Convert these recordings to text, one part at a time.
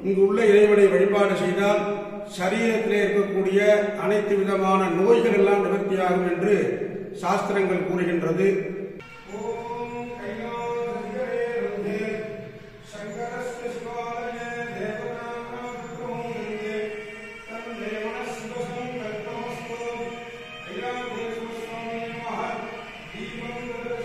இங்கு உள்ள இறைவனை வழிபாடு செய்தால் சரீரத்திலே இருக்கக்கூடிய அனைத்து விதமான நோய்கள் எல்லாம் நிவர்த்தியாகும் என்று சாஸ்திரங்கள் கூறுகின்றது ஓம் கைலாசகிரே ரந்தே, சங்கரஸ்ய சிவாலய தேவநாம தன்னே மனஸ்வசங்கல்பமஸ்து. கைலாசேஸ்வர சுவாமியே நமः. தீபம்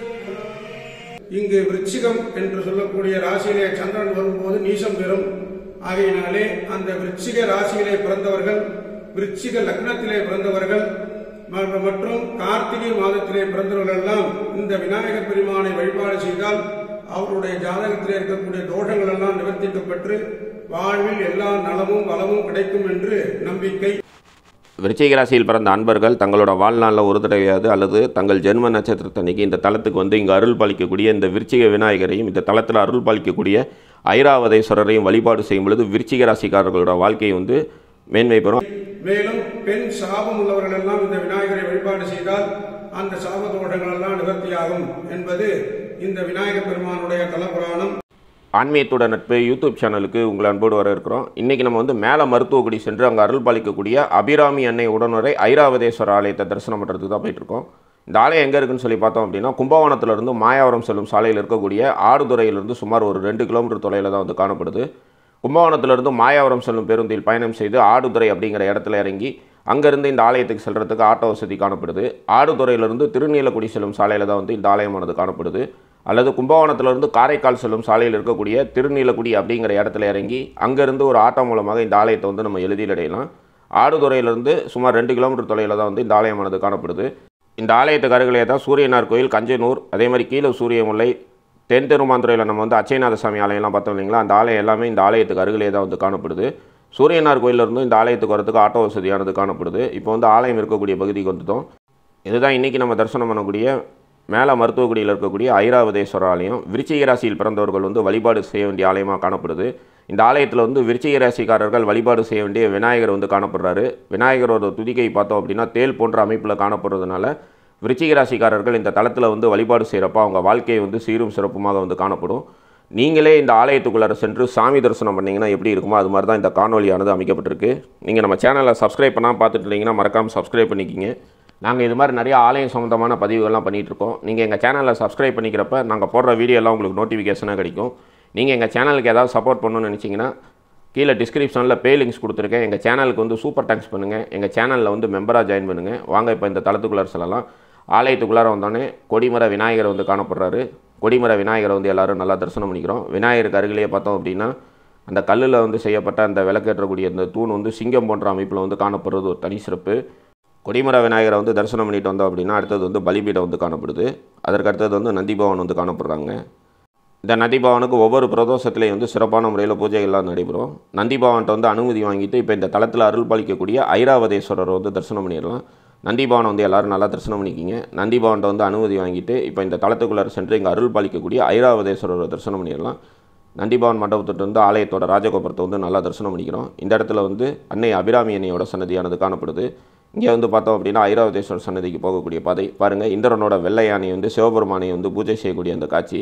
தரிசனம் இங்கு விருச்சிகம் என்று சொல்லக்கூடிய ராசியிலே சந்திரன் வரும்போது நீசம் பெறும் ஆகையினாலே அந்த விருச்சிக ராசியிலே பிறந்தவர்கள் விருச்சிக லக்னத்திலே பிறந்தவர்கள் ம- மற்றும் கார்த்திகை மாதத்திலே பிறந்தவர்கள் எல்லாம் இந்த விநாயகர் பெருமானை வழிபாடு செய்தால் அவருடைய ஜாதகத்திலே இருக்கக்கூடிய தோஷங்கள் எல்லாம் நிவர்த்திக்கப்பட்டு வாழ்வில் எல்லா நலமும் வளமும் கிடைக்கும் என்று நம்பிக்கை விருச்சிக ராசியில் பிறந்த அன்பர்கள் தங்களோட வாழ்நாளில் ஒரு தடவையாவது அல்லது தங்கள் ஜென்ம நட்சத்திரத்தன்னைக்கு இந்த தலத்துக்கு வந்து இங்கே அருள் பாலிக்கக்கூடிய இந்த விருச்சிக விநாயகரையும் இந்த தலத்தில் அருள் பாலிக்கக்கூடிய ஐராவதேஸ்வரரையும் வழிபாடு செய்யும் பொழுது விருச்சிக ராசிக்காரர்களோட வாழ்க்கை வந்து மேன்மை பெறும் மேலும் பெண் சாபம் உள்ளவர்கள் எல்லாம் இந்த விநாயகரை வழிபாடு செய்தால் அந்த சாப தோஷங்கள் எல்லாம் நிவர்த்தியாகும் என்பது இந்த விநாயகர் பெருமானுடைய தலபுராணம் ஆன்மீகத்தோட நட்பு யூடியூப் சேனலுக்கு உங்களை அன்போடு வர இருக்கிறோம் இன்றைக்கி நம்ம வந்து மேலே மருத்துவக்குடி சென்று அங்கே அருள் பாலிக்கக்கூடிய அபிராமி அன்னை உடனுரை ஐராவதேஸ்வர ஆலயத்தை தரிசனம் பண்ணுறதுக்கு தான் போயிட்டுருக்கோம் இந்த ஆலயம் எங்கே இருக்குன்னு சொல்லி பார்த்தோம் அப்படின்னா கும்பகோணத்திலிருந்து மாயாவரம் செல்லும் சாலையில் இருக்கக்கூடிய ஆடுதுறையிலிருந்து சுமார் ஒரு ரெண்டு கிலோமீட்டர் தொலைவில் தான் வந்து காணப்படுது கும்பகோணத்திலிருந்து மாயாவரம் செல்லும் பேருந்தில் பயணம் செய்து ஆடுதுறை அப்படிங்கிற இடத்துல இறங்கி அங்கேருந்து இந்த ஆலயத்துக்கு செல்கிறதுக்கு ஆட்டோ வசதி காணப்படுது ஆடுதுறையிலிருந்து திருநீலக்குடி செல்லும் சாலையில் தான் வந்து இந்த ஆலயமானது காணப்படுது அல்லது கும்பகோணத்திலிருந்து காரைக்கால் செல்லும் சாலையில் இருக்கக்கூடிய திருநீலக்குடி அப்படிங்கிற இடத்துல இறங்கி அங்கேருந்து ஒரு ஆட்டோ மூலமாக இந்த ஆலயத்தை வந்து நம்ம எளிதில் அடையலாம் ஆடுதுறையிலிருந்து சுமார் ரெண்டு கிலோமீட்டர் தொலைவில் தான் வந்து இந்த ஆலயமானது காணப்படுது இந்த ஆலயத்துக்கு அருகிலே தான் சூரியனார் கோயில் கஞ்சனூர் அதே மாதிரி கீழே சூரியமுல்லை தென் திருமாந்துறையில் நம்ம வந்து அச்சயநாத சாமி ஆலயம்லாம் பார்த்தோம் இல்லைங்களா அந்த ஆலயம் எல்லாமே இந்த ஆலயத்துக்கு அருகிலே தான் வந்து காணப்படுது சூரியனார் கோயிலிருந்து இந்த ஆலயத்துக்கு வரதுக்கு ஆட்டோ வசதியானது காணப்படுது இப்போ வந்து ஆலயம் இருக்கக்கூடிய பகுதிக்கு வந்துட்டோம் இதுதான் இன்றைக்கி நம்ம தரிசனம் பண்ணக்கூடிய மேலே மருத்துவக்குடியில் இருக்கக்கூடிய ஐராவதேஸ்வரர் ஆலயம் விருச்சிக ராசியில் பிறந்தவர்கள் வந்து வழிபாடு செய்ய வேண்டிய ஆலயமாக காணப்படுது இந்த ஆலயத்தில் வந்து விருச்சிக ராசிக்காரர்கள் வழிபாடு செய்ய வேண்டிய விநாயகர் வந்து காணப்படுறாரு விநாயகரோட துதிக்கை பார்த்தோம் அப்படின்னா தேல் போன்ற அமைப்பில் காணப்படுறதுனால விருச்சிக ராசிக்காரர்கள் இந்த தளத்தில் வந்து வழிபாடு செய்கிறப்ப அவங்க வாழ்க்கையை வந்து சீரும் சிறப்புமாக வந்து காணப்படும் நீங்களே இந்த ஆலயத்துக்குள்ளார சென்று சாமி தரிசனம் பண்ணிங்கன்னா எப்படி இருக்குமோ அது மாதிரி தான் இந்த காணொலியானது அமைக்கப்பட்டிருக்கு நீங்கள் நம்ம சேனலை சப்ஸ்கிரைப் பண்ணால் பார்த்துட்டு இருந்தீங்கன்னா மறக்காமல் சப்ஸ்கிரைப் பண்ணிக்கிங்க நாங்கள் இது மாதிரி நிறைய ஆலயம் சம்மந்தமான பதிவுகள்லாம் பண்ணிகிட்டு இருக்கோம் நீங்கள் எங்கள் சேனலில் சப்ஸ்கிரைப் பண்ணிக்கிறப்ப நாங்கள் போடுற வீடியோ எல்லாம் உங்களுக்கு நோட்டிஃபிகேஷனாக கிடைக்கும் நீங்கள் எங்கள் சேனலுக்கு ஏதாவது சப்போர்ட் பண்ணணும்னு நினச்சிங்கன்னா கீழே டிஸ்கிரிப்ஷனில் பே லிங்க்ஸ் கொடுத்துருக்கேன் எங்கள் சேனலுக்கு வந்து சூப்பர் தேங்க்ஸ் பண்ணுங்கள் எங்கள் சேனலில் வந்து மெம்பராக ஜாயின் பண்ணுங்கள் வாங்க இப்போ இந்த தளத்துக்குள்ளார செல்லலாம் ஆலயத்துக்குள்ளார வந்தோடனே கொடிமர விநாயகர் வந்து காணப்படுறாரு கொடிமர விநாயகரை வந்து எல்லாரும் நல்லா தரிசனம் பண்ணிக்கிறோம் விநாயகருக்கு அருகிலேயே பார்த்தோம் அப்படின்னா அந்த கல்லில் வந்து செய்யப்பட்ட அந்த விளக்கேற்றக்கூடிய அந்த தூண் வந்து சிங்கம் போன்ற அமைப்பில் வந்து காணப்படுறது ஒரு தனி சிறப்பு கொடிமர விநாயகரை வந்து தரிசனம் பண்ணிட்டு வந்தோம் அப்படின்னா அடுத்தது வந்து பலிபீடம் வந்து காணப்படுது அதற்கு அடுத்தது வந்து நந்திபவன் வந்து காணப்படுறாங்க இந்த நந்திபவனுக்கு ஒவ்வொரு பிரதோஷத்துலேயும் வந்து சிறப்பான முறையில் பூஜைகள்லாம் நடைபெறும் நந்திபவன்கிட்ட வந்து அனுமதி வாங்கிட்டு இப்போ இந்த தளத்தில் அருள் பாலிக்கக்கூடிய ஐராவதேஸ்வரரை வந்து தரிசனம் பண்ணிடலாம் நந்திபவனை வந்து எல்லாரும் நல்லா தரிசனம் பண்ணிக்கிங்க நந்திபவன்கிட்ட வந்து அனுமதி வாங்கிட்டு இப்போ இந்த தளத்துக்குள்ளார சென்று இங்கே அருள் பாலிக்கக்கூடிய ஐராவதேஸ்வரரை தரிசனம் பண்ணிடலாம் நந்திபவன் மண்டபத்திட்ட வந்து ஆலயத்தோட ராஜகோபுரத்தை வந்து நல்லா தரிசனம் பண்ணிக்கிறோம் இந்த இடத்துல வந்து அன்னை அபிராமி அன்னையோட சன்னதியானது காணப்படுது இங்கே வந்து பார்த்தோம் அப்படின்னா ஐராவதேஸ்வரர் சன்னதிக்கு போகக்கூடிய பாதை பாருங்கள் இந்திரனோட வெள்ளை யானை வந்து சிவபெருமானை வந்து பூஜை செய்யக்கூடிய அந்த காட்சி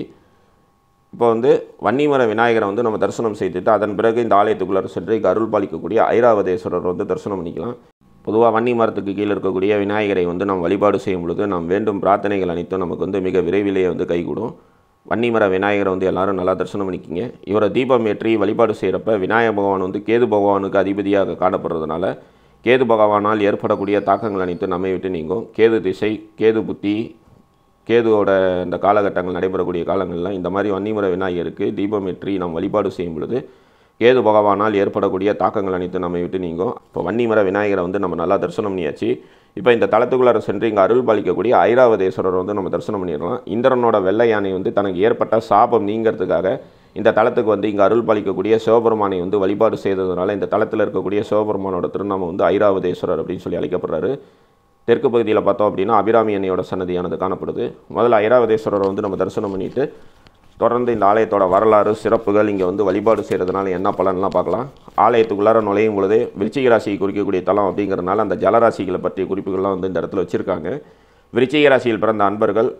இப்போ வந்து வன்னிமர விநாயகரை வந்து நம்ம தரிசனம் செய்துட்டு அதன் பிறகு இந்த ஆலயத்துக்குள்ளார சென்று இங்கே அருள் பாலிக்கக்கூடிய ஐராவதேஸ்வரர் வந்து தரிசனம் பண்ணிக்கலாம் பொதுவாக வன்னி மரத்துக்கு கீழே இருக்கக்கூடிய விநாயகரை வந்து நாம் வழிபாடு செய்யும் பொழுது நாம் வேண்டும் பிரார்த்தனைகள் அனைத்தும் நமக்கு வந்து மிக விரைவிலேயே வந்து கைகூடும் வன்னிமர விநாயகரை வந்து எல்லாரும் நல்லா தரிசனம் பண்ணிக்கிங்க இவரை தீபம் ஏற்றி வழிபாடு செய்கிறப்ப விநாயக பகவான் வந்து கேது பகவானுக்கு அதிபதியாக காணப்படுறதுனால கேது பகவானால் ஏற்படக்கூடிய தாக்கங்கள் அனைத்தும் நம்மை விட்டு நீங்கும் கேது திசை கேது புத்தி கேதுவோட இந்த காலகட்டங்கள் நடைபெறக்கூடிய காலங்கள்லாம் இந்த மாதிரி வன்னிமுறை விநாயகருக்கு தீபம் ஏற்றி நாம் வழிபாடு செய்யும் பொழுது கேது பகவானால் ஏற்படக்கூடிய தாக்கங்கள் அனைத்தும் நம்மை விட்டு நீங்கும் இப்போ வன்னிமர விநாயகரை வந்து நம்ம நல்லா தரிசனம் பண்ணியாச்சு இப்போ இந்த தலத்துக்குள்ளார சென்று இங்கே அருள் பாலிக்கக்கூடிய ஐராவதேஸ்வரர் வந்து நம்ம தரிசனம் பண்ணிடலாம் இந்திரனோட வெள்ளை யானை வந்து தனக்கு ஏற்பட்ட சாபம் நீங்கிறதுக்காக இந்த தலத்துக்கு வந்து இங்கே அருள் பாலிக்கக்கூடிய சிவபெருமானை வந்து வழிபாடு செய்ததுனால இந்த தலத்தில் இருக்கக்கூடிய சிவபெருமானோட திருநாமம் வந்து ஐராவதேஸ்வரர் அப்படின்னு சொல்லி அழைக்கப்படுறாரு தெற்கு பகுதியில் பார்த்தோம் அப்படின்னா அபிராமி அன்னையோட சன்னதியானது காணப்படுது முதல்ல ஐராவதேஸ்வரரை வந்து நம்ம தரிசனம் பண்ணிட்டு தொடர்ந்து இந்த ஆலயத்தோட வரலாறு சிறப்புகள் இங்கே வந்து வழிபாடு செய்கிறதுனால என்ன பலன்லாம் பார்க்கலாம் ஆலயத்துக்குள்ளார நுழையும் பொழுதே விருச்சிக ராசியை குறிக்கக்கூடிய தலம் அப்படிங்கிறதுனால அந்த ஜலராசிகளை பற்றிய குறிப்புகள்லாம் வந்து இந்த இடத்துல வச்சுருக்காங்க விருச்சிக ராசியில் பிறந்த அன்பர்கள்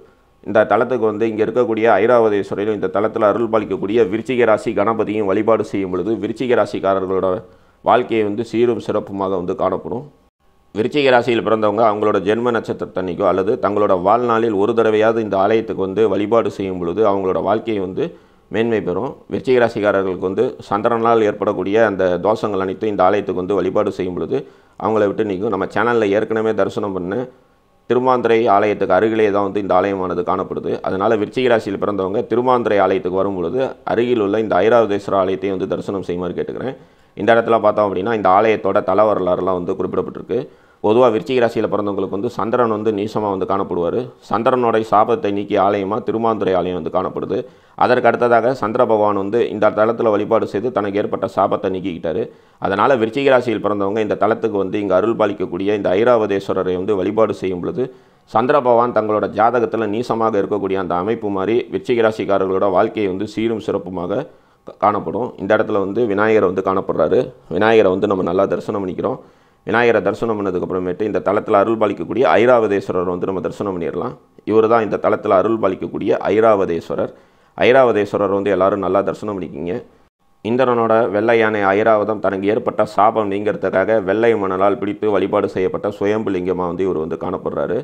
இந்த தலத்துக்கு வந்து இங்கே இருக்கக்கூடிய ஐராவதேஸ்வரையிலும் இந்த தலத்தில் அருள் பாலிக்கக்கூடிய விருச்சிக ராசி கணபதியும் வழிபாடு செய்யும் பொழுது விருச்சிக ராசிக்காரர்களோட வாழ்க்கையை வந்து சீரும் சிறப்புமாக வந்து காணப்படும் விருச்சிக ராசியில் பிறந்தவங்க அவங்களோட ஜென்ம நட்சத்திரத்தன்னைக்கோ அல்லது தங்களோட வாழ்நாளில் ஒரு தடவையாவது இந்த ஆலயத்துக்கு வந்து வழிபாடு செய்யும் பொழுது அவங்களோட வாழ்க்கையை வந்து மேன்மை பெறும் விருச்சிக ராசிக்காரர்களுக்கு வந்து சந்திரனால் ஏற்படக்கூடிய அந்த தோஷங்கள் அனைத்தும் இந்த ஆலயத்துக்கு வந்து வழிபாடு செய்யும் பொழுது அவங்கள விட்டு நீக்கும் நம்ம சேனலில் ஏற்கனவே தரிசனம் பண்ண திருமாந்திரை ஆலயத்துக்கு அருகிலே தான் வந்து இந்த ஆலயமானது காணப்படுது அதனால் விருச்சிக ராசியில் பிறந்தவங்க திருமாந்திரை ஆலயத்துக்கு வரும் பொழுது அருகில் உள்ள இந்த ஐராவதேஸ்வர ஆலயத்தையும் வந்து தரிசனம் செய்யுமாறு கேட்டுக்கிறேன் இந்த இடத்துல பார்த்தோம் அப்படின்னா இந்த ஆலயத்தோட தல வரலாறுலாம் வந்து குறிப்பிடப்பட்டிருக்கு பொதுவாக விருச்சிக ராசியில் பிறந்தவங்களுக்கு வந்து சந்திரன் வந்து நீசமாக வந்து காணப்படுவார் சந்திரனோட சாபத்தை நீக்கிய ஆலயமாக திருமாந்துரை ஆலயம் வந்து காணப்படுது அதற்கு அடுத்ததாக சந்திர பகவான் வந்து இந்த தளத்தில் வழிபாடு செய்து தனக்கு ஏற்பட்ட சாபத்தை நீக்கிக்கிட்டார் அதனால் விருச்சிக ராசியில் பிறந்தவங்க இந்த தலத்துக்கு வந்து இங்கே அருள் பாலிக்கக்கூடிய இந்த ஐராவதேஸ்வரரை வந்து வழிபாடு செய்யும் பொழுது சந்திர பகவான் தங்களோட ஜாதகத்தில் நீசமாக இருக்கக்கூடிய அந்த அமைப்பு மாதிரி விருச்சிக ராசிக்காரர்களோட வாழ்க்கையை வந்து சீரும் சிறப்புமாக கா- காணப்படும் இந்த இடத்துல வந்து விநாயகரை வந்து காணப்படுறாரு விநாயகரை வந்து நம்ம நல்லா தரிசனம் பண்ணிக்கிறோம் விநாயகரை தரிசனம் பண்ணதுக்கப்புறமேட்டு இந்த தலத்தில் அருள் பாலிக்கக்கூடிய ஐராவதேஸ்வரர் வந்து நம்ம தரிசனம் பண்ணிடலாம் இவர் தான் இந்த தலத்தில் அருள் பாலிக்கக்கூடிய ஐராவதேஸ்வரர் ஐராவதேஸ்வரர் வந்து எல்லாரும் நல்லா தரிசனம் பண்ணிக்கிங்க இந்திரனோட வெள்ளை யானை ஐராவதம் தனக்கு ஏற்பட்ட சாபம் நீங்கிறதுக்காக வெள்ளை மணலால் பிடித்து வழிபாடு செய்யப்பட்ட சுயம்பு லிங்கமாக வந்து இவர் வந்து காணப்படுறாரு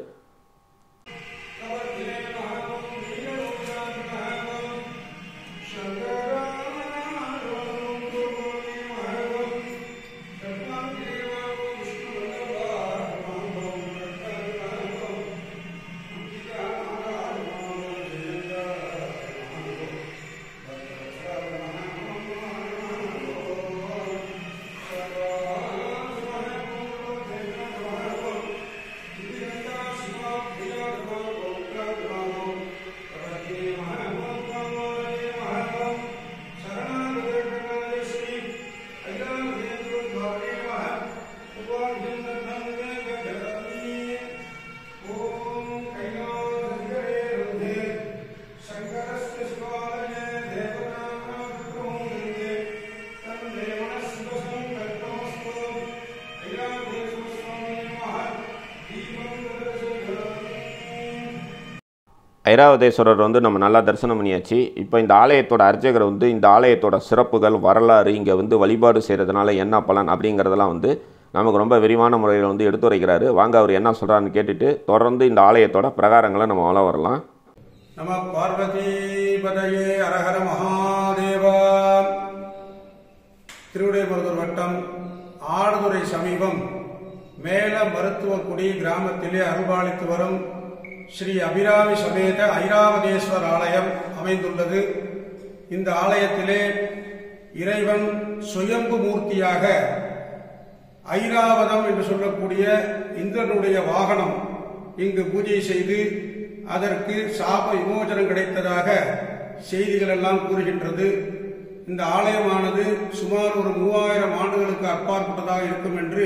ஐராவதேஸ்வரர் வந்து நம்ம நல்லா தரிசனம் பண்ணியாச்சு இப்போ இந்த ஆலயத்தோட அர்ச்சகர் வந்து இந்த ஆலயத்தோட சிறப்புகள் வரலாறு இங்கே வந்து வழிபாடு செய்கிறதுனால என்ன பலன் அப்படிங்கிறதெல்லாம் வந்து நமக்கு ரொம்ப விரிவான முறையில் வந்து எடுத்துரைக்கிறாரு வாங்க அவர் என்ன சொல்கிறாருன்னு கேட்டுட்டு தொடர்ந்து இந்த ஆலயத்தோட பிரகாரங்களை நம்ம வளம் வரலாம் நம பார்வதி பதையே அரஹர மகாதேவா திருவிடைமருதூர் வட்டம் ஆடுதுறை சமீபம் மேல மருத்துவக்குடி கிராமத்திலே அருள்பாலித்து வரும் ஸ்ரீ அபிராமி சமேத ஐராவதேஸ்வர் ஆலயம் அமைந்துள்ளது இந்த ஆலயத்திலே இறைவன் சுயம்பு மூர்த்தியாக ஐராவதம் என்று சொல்லக்கூடிய இந்திரனுடைய வாகனம் இங்கு பூஜை செய்து அதற்கு சாப விமோசனம் கிடைத்ததாக செய்திகள் எல்லாம் கூறுகின்றது இந்த ஆலயமானது சுமார் ஒரு மூவாயிரம் ஆண்டுகளுக்கு அப்பாற்பட்டதாக இருக்கும் என்று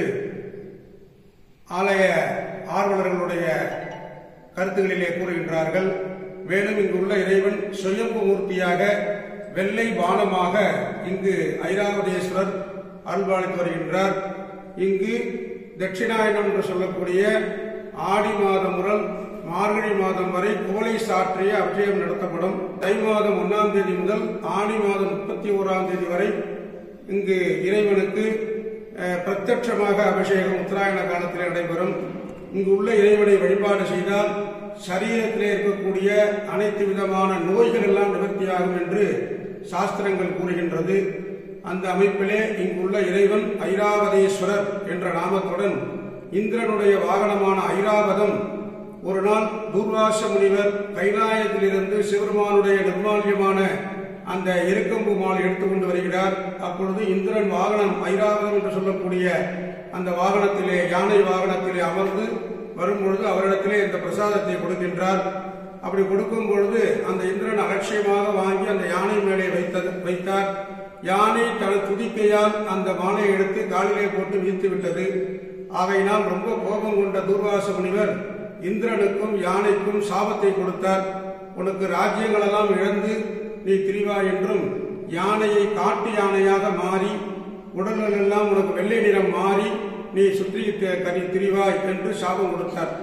ஆலய ஆர்வலர்களுடைய கருத்துகளிலே கூறுகின்றார்கள் மேலும் இங்குள்ள இறைவன் சுயம்பு மூர்த்தியாக வெள்ளை பானமாக இங்கு ஐராவதேஸ்வரர் அருள்பாலித்து வருகின்றார் இங்கு தட்சிணாயனம் என்று சொல்லக்கூடிய ஆடி மாதம் முதல் மார்கழி மாதம் வரை குவளை சாற்றிய அபிஷேகம் நடத்தப்படும் தை மாதம் ஒன்னாம் தேதி முதல் ஆடி மாதம் முப்பத்தி ஓராம் தேதி வரை இங்கு இறைவனுக்கு அஹ், பிரத்யட்சமாக அபிஷேகம் உத்தராயண காலத்தில் நடைபெறும் இங்கு உள்ள இறைவனை வழிபாடு செய்தால் சரீரத்திலே இருக்கக்கூடிய அனைத்து விதமான நோய்கள் எல்லாம் நிவர்த்தியாகும் என்று சாஸ்திரங்கள் கூறுகின்றது அந்த அமைப்பிலே இங்குள்ள இறைவன் ஐராவதேஸ்வரர் என்ற நாமத்துடன் இந்திரனுடைய வாகனமான ஐராவதம் ஒரு நாள் தூர்வாச முனிவர் கைலாயத்திலிருந்து சிவருமானுடைய நிர்மால்யமான அந்த எருக்கம்பு மாலை எடுத்துக்கொண்டு வருகிறார் அப்பொழுது இந்திரன் வாகனம் ஐராவதம் என்று சொல்லக்கூடிய அந்த வாகனத்திலே யானை வாகனத்திலே அமர்ந்து வரும்பொழுது அவரிடத்திலே இந்த பிரசாதத்தை கொடுக்கின்றார் அப்படி கொடுக்கும் பொழுது அந்த இந்திரன் அலட்சியமாக வாங்கி அந்த யானை மேலே வைத்தது வைத்தார் யானை தனது துதிக்கையால் அந்த மாலை எடுத்து காலிலே போட்டு வீழ்த்து விட்டது ஆகையினால் ரொம்ப கோபம் கொண்ட தூர்வாச முனிவர் இந்திரனுக்கும் யானைக்கும் சாபத்தை கொடுத்தார் உனக்கு ராஜ்யங்களெல்லாம் இழந்து நீ திரிவாய் என்றும் யானையை காட்டு யானையாக மாறி உடல்கள் எல்லாம் உனக்கு வெள்ளை நிறம் மாறி நீ சுற்றி தி- கரி திரிவாய் என்று சாபம் கொடுத்தார்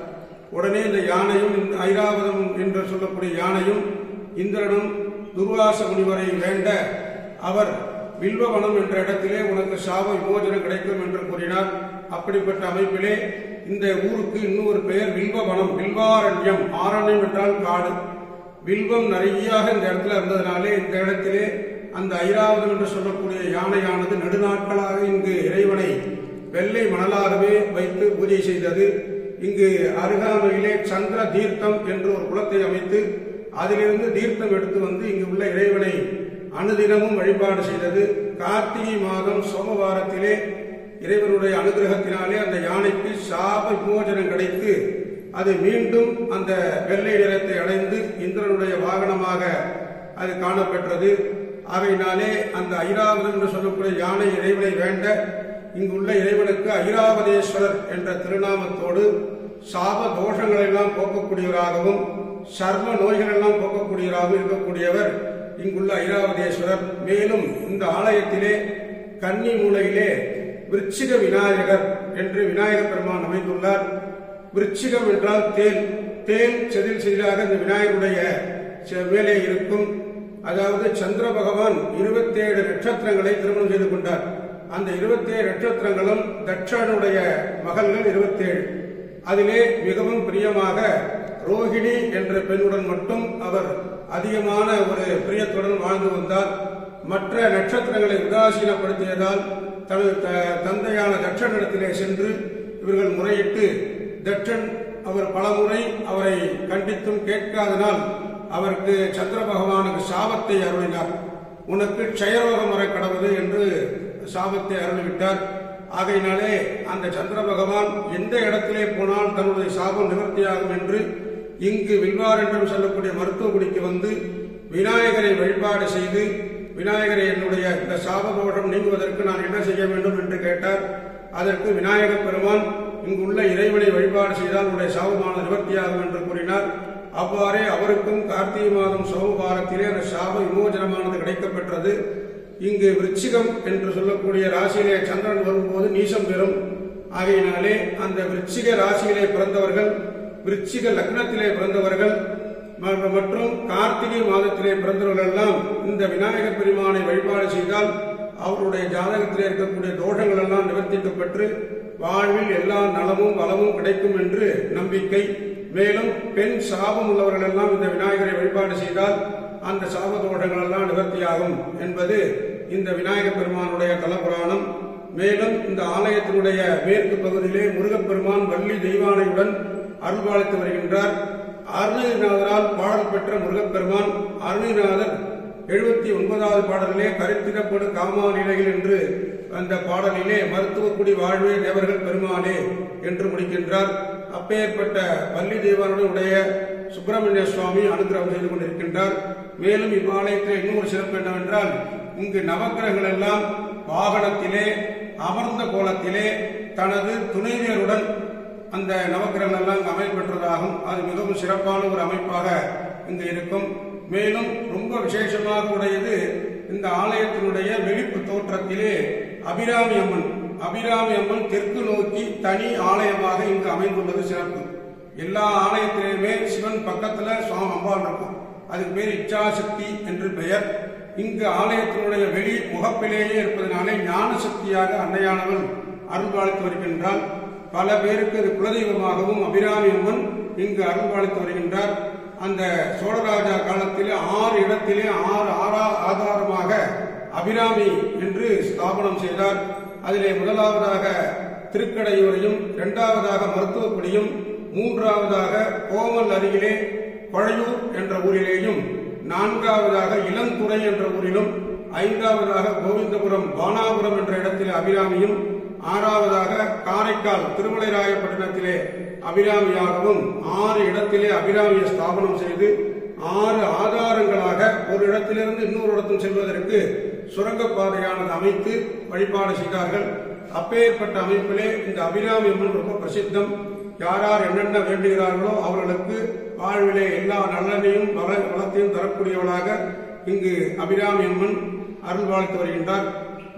உடனே இந்த யானையும் இந்த ஐராவதம் என்று சொல்லக்கூடிய யானையும் இந்திரனும் துர்வாச முனிவரை வேண்ட அவர் வில்வவனம் என்ற இடத்திலே உனக்கு சாப விமோசனம் கிடைக்கும் என்று கூறினார் அப்படிப்பட்ட அமைப்பிலே இந்த ஊருக்கு இன்னொரு பெயர் வில்வவனம் வில்வாரண்யம் ஆரண்யம் என்றால் காடு வில்வம் நிறையாக இந்த இடத்துல இருந்ததுனாலே இந்த இடத்திலே அந்த ஐராவதம் என்று சொல்லக்கூடிய யானையானது நெடுநாட்களாக இங்கு இறைவனை வெள்ளை மணலாகவே வைத்து பூஜை செய்தது இங்கு அருகாமையிலே சந்திர தீர்த்தம் என்று ஒரு குளத்தை அமைத்து அதிலிருந்து தீர்த்தம் எடுத்து வந்து இங்கு உள்ள இறைவனை அனுதினமும் வழிபாடு செய்தது கார்த்திகை மாதம் சோமவாரத்திலே இறைவனுடைய அனுகிரகத்தினாலே அந்த யானைக்கு சாப விமோசனம் கிடைத்து அது மீண்டும் அந்த வெள்ளை நிறத்தை அடைந்து இந்திரனுடைய வாகனமாக அது காணப்பெற்றது ஆகையினாலே அந்த ஐராவதம் என்று சொல்லக்கூடிய யானை இறைவனை வேண்ட இங்குள்ள இறைவனுக்கு ஐராவதேஸ்வரர் என்ற திருநாமத்தோடு சாப தோஷங்களை எல்லாம் போக்கக்கூடியவராகவும் சர்ம நோய்கள் எல்லாம் போக்கக்கூடியவராகவும் இருக்கக்கூடியவர் இங்குள்ள ஐராவதேஸ்வரர் மேலும் இந்த ஆலயத்திலே கன்னி மூலையிலே விருச்சிக விநாயகர் என்று விநாயகர் பெருமான் அமைந்துள்ளார் விருச்சிகம் என்றால் தேல் தேல் செதில் செதிலாக இந்த விநாயகருடைய செ- மேலே இருக்கும் அதாவது சந்திர பகவான் இருபத்தேழு நட்சத்திரங்களை திருமணம் செய்து கொண்டார் அந்த இருபத்தேழு நட்சத்திரங்களும் தட்சனுடைய மகள்கள் இருபத்தேழு அதிலே மிகவும் பிரியமாக ரோஹிணி என்ற பெண்ணுடன் மட்டும் அவர் அதிகமான ஒரு பிரியத்துடன் வாழ்ந்து வந்தார் மற்ற நட்சத்திரங்களை உதாசீனப்படுத்தியதால் தனது த- தந்தையான தட்சனிடத்திலே சென்று இவர்கள் முறையிட்டு தட்சன் அவர் பலமுறை அவரை கண்டித்தும் கேட்காதனால் அவருக்கு சந்திர பகவானுக்கு சாபத்தை அருளினார் உனக்கு க்ஷயரோகம் வர கடவுது என்று சாபத்தை அருளிவிட்டார் ஆகையினாலே அந்த சந்திர பகவான் எந்த இடத்திலே போனால் தன்னுடைய சாபம் நிவர்த்தியாகும் என்று இங்கு வில்வாரென்றம் சொல்லக்கூடிய மருத்துவகுடிக்கு வந்து விநாயகரை வழிபாடு செய்து விநாயகரை என்னுடைய இந்த சாபதோஷம் நீங்குவதற்கு நான் என்ன செய்ய வேண்டும் என்று கேட்டார் அதற்கு விநாயகர் பெருமான் இங்குள்ள இறைவனை வழிபாடு செய்தால் உன்னுடைய சாபமானது நிவர்த்தியாகும் என்று கூறினார் அவ்வாறே அவருக்கும் கார்த்திகை மாதம் சோமவாரத்திலே அந்த சாப விமோசனமானது கிடைக்கப்பெற்றது இங்கு விருச்சிகம் என்று சொல்லக்கூடிய ராசியிலே சந்திரன் வரும்போது நீசம் பெறும் ஆகையினாலே அந்த விருச்சிக ராசியிலே பிறந்தவர்கள் விருச்சிக லக்னத்திலே பிறந்தவர்கள் ம- மற்றும் கார்த்திகை மாதத்திலே பிறந்தவர்கள் எல்லாம் இந்த விநாயகர் பெருமானை வழிபாடு செய்தால் அவருடைய ஜாதகத்திலே இருக்கக்கூடிய தோஷங்கள் எல்லாம் நிவர்த்திக்கப்பட்டு வாழ்வில் எல்லா நலமும் வளமும் கிடைக்கும் என்று நம்பிக்கை மேலும் பெண் சாபம் உள்ளவர்கள் எல்லாம் இந்த விநாயகரை வழிபாடு செய்தால் அந்த சாப தோஷங்கள் எல்லாம் நிவர்த்தியாகும் என்பது இந்த விநாயகர் பெருமானுடைய தலபுராணம் மேலும் இந்த ஆலயத்தினுடைய மேற்கு பகுதியிலே முருகப்பெருமான் வள்ளி தெய்வானையுடன் அருள்பாலித்து வருகின்றார் அருணகிரிநாதரால் பாடல் பெற்ற முருகப்பெருமான் அருணகிரிநாதர் எழுபத்தி ஒன்பதாவது பாடலிலே கருத்திடப்படு காமாநிலைகள் என்று அந்த பாடலிலே மருத்துவக்குடி வாழ்வே தேவர்கள் பெருமானே என்று முடிக்கின்றார் அப்பேற்பட்ட பள்ளி தெய்வானுடைய சுப்பிரமணிய சுவாமி அனுகிரகம் செய்து கொண்டிருக்கின்றார் மேலும் இவ்வாலயத்தில் இன்னும் ஒரு சிறப்பு என்னவென்றால் இங்கு நவக்கிரகங்கள் எல்லாம் வாகனத்திலே அமர்ந்த கோலத்திலே தனது துணைவியருடன் அந்த நவக்கிரகங்கள் எல்லாம் இங்கு அமைப்பெற்றதாகும் அது மிகவும் சிறப்பான ஒரு அமைப்பாக இங்கு இருக்கும் மேலும் ரொம்ப விசேஷமாக உடையது இந்த ஆலயத்தினுடைய வெளிப்பு தோற்றத்திலே அபிராமி அம்மன் அபிராமி அம்மன் தெற்கு நோக்கி தனி ஆலயமாக இங்கு அமைந்துள்ளது சிறப்பு எல்லா ஆலயத்திலேயுமே சிவன் பக்கத்துல சுவாமி அம்பாள் இருக்கும் அதுக்கு பேர் இச்சாசக்தி என்று பெயர் இங்கு ஆலயத்தினுடைய வெளி முகப்பிலேயே இருப்பதனாலே ஞான சக்தியாக அன்னையானவள் அருள்பாலித்து வருகின்றாள் பல பேருக்கு இது குலதெய்வமாகவும் அபிராமி அம்மன் இங்கு அருள்பாலித்து வருகின்றார் அந்த சோழராஜா காலத்திலே ஆறு இடத்திலே ஆறு ஆறா ஆதாரமாக அபிராமி என்று ஸ்தாபனம் செய்தார் அதிலே முதலாவதாக திருக்கடையூரையும் இரண்டாவதாக மருத்துவக்குடியும் மூன்றாவதாக கோமல் அருகிலே பழையூர் என்ற ஊரிலேயும் நான்காவதாக இளந்துறை என்ற ஊரிலும் ஐந்தாவதாக கோவிந்தபுரம் பானாபுரம் என்ற இடத்திலே அபிராமியும் ஆறாவதாக காரைக்கால் திருமலைராயப்பட்டினத்திலே அபிராமியாகவும் ஆறு இடத்திலே அபிராமியை ஸ்தாபனம் செய்து ஆறு ஆதாரங்களாக ஒரு இடத்திலிருந்து இன்னொரு இடத்தும் செல்வதற்கு சுரங்கப்பாதையானது அமைத்து வழிபாடு செய்தார்கள் அப்பேற்பட்ட அமைப்பிலே இந்த அபிராமி அம்மன் ரொம்ப பிரசித்தம் யார் யார் என்னென்ன வேண்டுகிறார்களோ அவர்களுக்கு வாழ்விலே எல்லா நலனையும் வள வளத்தையும் தரக்கூடியவளாக இங்கு அபிராமி அம்மன் அருள்வாழ்த்து வருகின்றார்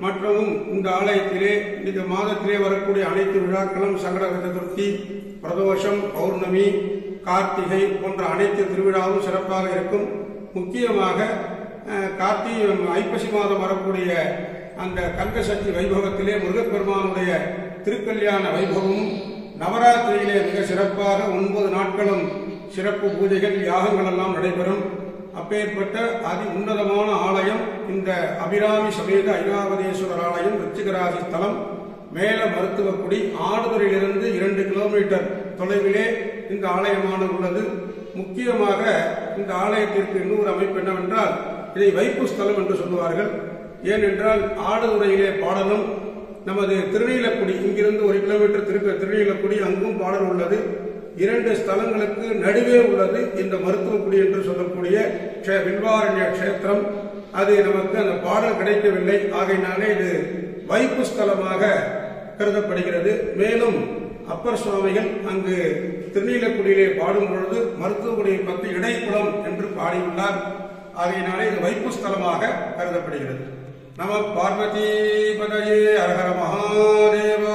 மற்றும் இந்த ஆலயத்திலே இந்த மாதத்திலே வரக்கூடிய அனைத்து விழாக்களும் சங்கடகர சதுர்த்தி பிரதோஷம் பௌர்ணமி கார்த்திகை போன்ற அனைத்து திருவிழாவும் சிறப்பாக இருக்கும் முக்கியமாக அஹ், கார்த்திகை ஐப்பசி மாதம் வரக்கூடிய அந்த கந்தசக்தி வைபவத்திலே முருகப்பெருமானுடைய திருக்கல்யாண வைபவமும் நவராத்திரியிலே மிக சிறப்பாக ஒன்பது நாட்களும் சிறப்பு பூஜைகள் யாகங்கள் எல்லாம் நடைபெறும் அப்பேற்பட்ட அதி உன்னதமான ஆலயம் இந்த அபிராமி சமேத ஐராவதேஸ்வரர் ஆலயம் ரிச்சிகராசி ஸ்தலம் மேல மருத்துவக்குடி ஆடுதுறையிலிருந்து இரண்டு கிலோமீட்டர் தொலைவிலே இந்த ஆலயமானது உள்ளது முக்கியமாக இந்த ஆலயத்திற்கு இன்னொரு அமைப்பு என்னவென்றால் இதை வைப்பு ஸ்தலம் என்று சொல்லுவார்கள் ஏனென்றால் ஆடுதுறையிலே பாடலும் நமது திருநீலக்குடி இங்கிருந்து ஒரு கிலோமீட்டர் திருக்க திருநீலக்குடி அங்கும் பாடல் உள்ளது இரண்டு ஸ்தலங்களுக்கு நடுவே உள்ளது இந்த மருத்துவக்குடி என்று சொல்லக்கூடிய க்ஷே- வில்வாரண்ய க்ஷேத்திரம் அது நமக்கு அந்த பாடல் கிடைக்கவில்லை ஆகையினாலே இது வைப்பு ஸ்தலமாக கருதப்படுகிறது மேலும் அப்பர் சுவாமிகள் அங்கு திருநீலக்குடியிலே பாடும் பொழுது மருத்துவக்குடியை பற்றி இடைக்குளம் என்று பாடியுள்ளார் ஆகையினாலே இது வைப்பு ஸ்தலமாக கருதப்படுகிறது நம பார்வதி பதயே அரஹர மகாதேவா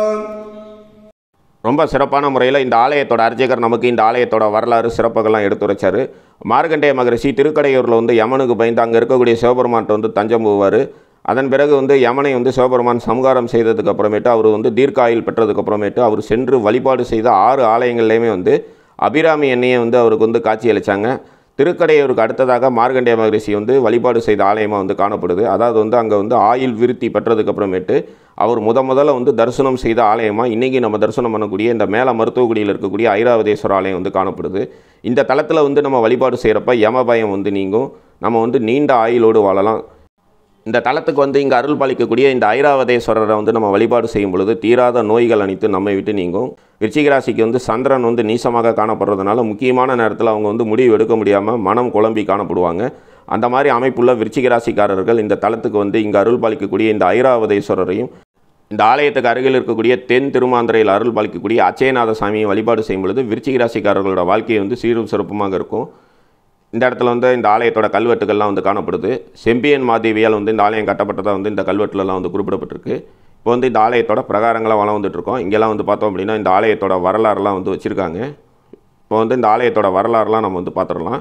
ரொம்ப சிறப்பான முறையில் இந்த ஆலயத்தோட அர்ச்சகர் நமக்கு இந்த ஆலயத்தோட வரலாறு சிறப்புகள்லாம் எடுத்துரைச்சார் மார்க்கண்டேய மகரிஷி திருக்கடையூரில் வந்து யமனுக்கு பயந்து அங்கே இருக்கக்கூடிய சிவபெருமான்ட்ட வந்து தஞ்சம் போவார் அதன் பிறகு வந்து யமனை வந்து சிவபெருமான் சம்ஹாரம் செய்ததுக்கு அப்புறமேட்டு அவர் வந்து தீர்க்காயில் பெற்றதுக்கு அப்புறமேட்டு அவர் சென்று வழிபாடு செய்த ஆறு ஆலயங்கள்லையுமே வந்து அபிராமி எண்ணெயை வந்து அவருக்கு வந்து காட்சி அளித்தாங்க திருக்கடையூருக்கு அடுத்ததாக மார்க்கண்டேய மகரிஷி வந்து வழிபாடு செய்த ஆலயமாக வந்து காணப்படுது அதாவது வந்து அங்கே வந்து ஆயில் விருத்தி பெற்றதுக்கு அப்புறமேட்டு அவர் முத முதல்ல வந்து தரிசனம் செய்த ஆலயமாக இன்றைக்கி நம்ம தரிசனம் பண்ணக்கூடிய இந்த மேல மருத்துவக்குடியில் இருக்கக்கூடிய ஐராவதேஸ்வர ஆலயம் வந்து காணப்படுது இந்த தளத்தில் வந்து நம்ம வழிபாடு செய்கிறப்ப யம பயம் வந்து நீங்கும் நம்ம வந்து நீண்ட ஆயுளோடு வாழலாம் இந்த தலத்துக்கு வந்து இங்கே அருள் பாலிக்கக்கூடிய இந்த ஐராவதேஸ்வரரை வந்து நம்ம வழிபாடு செய்யும் பொழுது தீராத நோய்கள் அனைத்து நம்மை விட்டு நீங்கும் விருச்சிக ராசிக்கு வந்து சந்திரன் வந்து நீசமாக காணப்படுறதுனால முக்கியமான நேரத்தில் அவங்க வந்து முடிவு எடுக்க முடியாமல் மனம் குழம்பி காணப்படுவாங்க அந்த மாதிரி அமைப்புள்ள விருச்சிக ராசிக்காரர்கள் இந்த தலத்துக்கு வந்து இங்கே அருள் பாலிக்கக்கூடிய இந்த ஐராவதேஸ்வரரையும் இந்த ஆலயத்துக்கு அருகில் இருக்கக்கூடிய தென் திருமாந்திரையில் அருள் பாலிக்கக்கூடிய அச்சயநாத சாமியை வழிபாடு செய்யும் பொழுது விருச்சிக ராசிக்காரர்களோட வாழ்க்கை வந்து சீரும் சிறப்புமாக இருக்கும் இந்த இடத்துல வந்து இந்த ஆலயத்தோட கல்வெட்டுகள்லாம் வந்து காணப்படுது செம்பியன் மாதேவியால் வந்து இந்த ஆலயம் கட்டப்பட்டதாக வந்து இந்த கல்வெட்டுலலாம் வந்து குறிப்பிடப்பட்டிருக்கு இப்போ வந்து இந்த ஆலயத்தோட பிரகாரங்களாக வளம் வந்துட்டுருக்கோம் இங்கெல்லாம் வந்து பார்த்தோம் அப்படின்னா இந்த ஆலயத்தோட வரலாறுலாம் வந்து வச்சுருக்காங்க இப்போ வந்து இந்த ஆலயத்தோட வரலாறுலாம் நம்ம வந்து பார்த்துடலாம்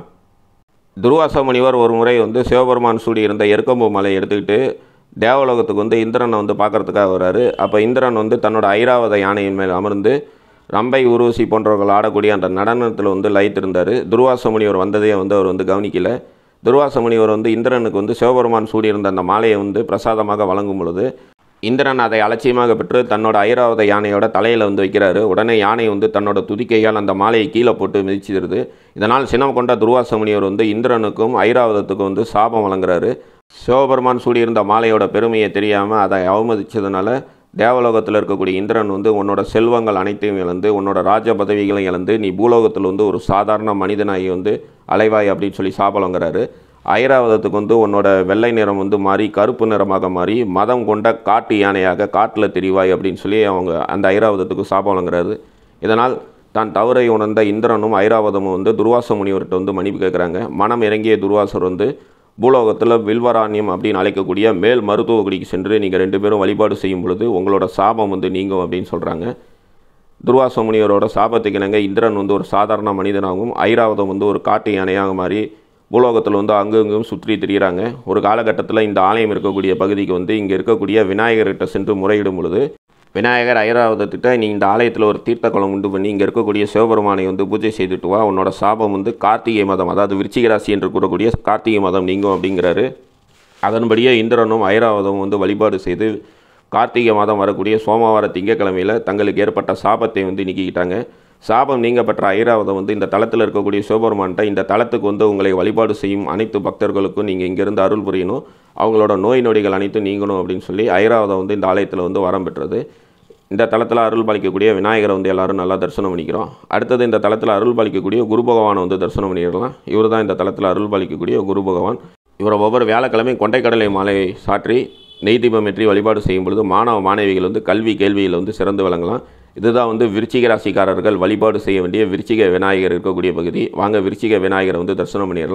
துர்வாச முனிவர் ஒரு முறை வந்து சிவபெருமான் சூடி இருந்த எருக்கம்பு மலையை எடுத்துக்கிட்டு தேவலோகத்துக்கு வந்து இந்திரனை வந்து பார்க்கறதுக்காக வர்றாரு அப்போ இந்திரன் வந்து தன்னோட ஐராவத யானையின் மேல் அமர்ந்து ரம்பை உருவசி போன்றவர்கள் ஆடக்கூடிய அந்த நடனத்தில் வந்து லயித்திருந்தார் துர்வாச முனிவர் வந்ததே வந்து அவர் வந்து கவனிக்கல துர்வாச முனிவர் வந்து இந்திரனுக்கு வந்து சிவபெருமான் சூடியிருந்த அந்த மாலையை வந்து பிரசாதமாக வழங்கும் பொழுது இந்திரன் அதை அலட்சியமாக பெற்று தன்னோட ஐராவத யானையோட தலையில் வந்து வைக்கிறாரு உடனே யானை வந்து தன்னோட துதிக்கையால் அந்த மாலையை கீழே போட்டு மிதிச்சிடுது இதனால் சினம் கொண்ட துர்வாச முனிவர் வந்து இந்திரனுக்கும் ஐராவதத்துக்கும் வந்து சாபம் வழங்குறாரு சிவபெருமான் சூடியிருந்த மாலையோட பெருமையை தெரியாமல் அதை அவமதிச்சதுனால தேவலோகத்தில் இருக்கக்கூடிய இந்திரன் வந்து உன்னோட செல்வங்கள் அனைத்தையும் இழந்து உன்னோட ராஜ பதவிகளை இழந்து நீ பூலோகத்தில் வந்து ஒரு சாதாரண மனிதனாகி வந்து அலைவாய் அப்படின்னு சொல்லி சாபம் வழங்குறாரு ஐராவதத்துக்கு வந்து உன்னோட வெள்ளை நிறம் வந்து மாறி கருப்பு நிறமாக மாறி மதம் கொண்ட காட்டு யானையாக காட்டில் தெரிவாய் அப்படின்னு சொல்லி அவங்க அந்த ஐராவதத்துக்கு சாபம் வழங்குறாரு இதனால் தான் தவறை உணர்ந்த இந்திரனும் ஐராவதமும் வந்து துர்வாச முனிவர்கிட்ட வந்து மன்னிப்பு கேட்குறாங்க மனம் இறங்கிய துர்வாசர் வந்து பூலோகத்தில் வில்வராணியம் அப்படின்னு அழைக்கக்கூடிய மேல் மருத்துவக்குடிக்கு சென்று நீங்கள் ரெண்டு பேரும் வழிபாடு செய்யும் பொழுது உங்களோட சாபம் வந்து நீங்கும் அப்படின்னு சொல்கிறாங்க துர்வாச முனிவரோட சாபத்துக்கு இணங்க இந்திரன் வந்து ஒரு சாதாரண மனிதனாகவும் ஐராவதம் வந்து ஒரு காட்டு யானையாக மாறி பூலோகத்தில் வந்து அங்கும் சுற்றி திரியிறாங்க ஒரு காலகட்டத்தில் இந்த ஆலயம் இருக்கக்கூடிய பகுதிக்கு வந்து இங்கே இருக்கக்கூடிய விநாயகர்கிட்ட சென்று முறையிடும் பொழுது விநாயகர் ஐராவதத்திட்ட நீ இந்த ஆலயத்தில் ஒரு தீர்த்த குளம் உண்டு பண்ணி இங்கே இருக்கக்கூடிய சிவபெருமானை வந்து பூஜை செய்துட்டு வா உன்னோட சாபம் வந்து கார்த்திகை மதம் அதாவது விருச்சிக ராசி என்று கூறக்கூடிய கார்த்திகை மதம் நீங்கும் அப்படிங்கிறாரு அதன்படியே இந்திரனும் ஐராவதமும் வந்து வழிபாடு செய்து கார்த்திகை மாதம் வரக்கூடிய சோமவார திங்கக்கிழமையில் தங்களுக்கு ஏற்பட்ட சாபத்தை வந்து நீக்கிக்கிட்டாங்க சாபம் நீங்கப்பட்ட ஐராவதம் வந்து இந்த தளத்தில் இருக்கக்கூடிய சிவபெருமான்கிட்ட இந்த தளத்துக்கு வந்து உங்களை வழிபாடு செய்யும் அனைத்து பக்தர்களுக்கும் நீங்கள் இங்கேருந்து அருள் புரியணும் அவங்களோட நோய் நொடிகள் அனைத்தும் நீங்கணும் அப்படின்னு சொல்லி ஐராவதம் வந்து இந்த ஆலயத்தில் வந்து வரம் பெற்றது இந்த தளத்தில் அருள் பாலிக்கக்கூடிய விநாயகரை வந்து எல்லாரும் நல்லா தரிசனம் பண்ணிக்கிறோம் அடுத்தது இந்த தளத்தில் அருள் பாலிக்கக்கூடிய குரு பகவானை வந்து தரிசனம் பண்ணிடலாம் இவர் தான் இந்த தளத்தில் அருள் பாலிக்கக்கூடிய குரு பகவான் இவரை ஒவ்வொரு வியாழக்கிழமை கொண்டைக்கடலை மாலையை சாற்றி நெய் தீபம் ஏற்றி வழிபாடு செய்யும் பொழுது மாணவ மாணவிகள் வந்து கல்வி கேள்வியில் வந்து சிறந்து விளங்கலாம் இதுதான் வந்து விருச்சிக ராசிக்காரர்கள் வழிபாடு செய்ய வேண்டிய விருச்சிக விநாயகர் இருக்கக்கூடிய பகுதி வாங்க விருச்சிக விநாயகரை வந்து தரிசனம் பண்ணிடலாம்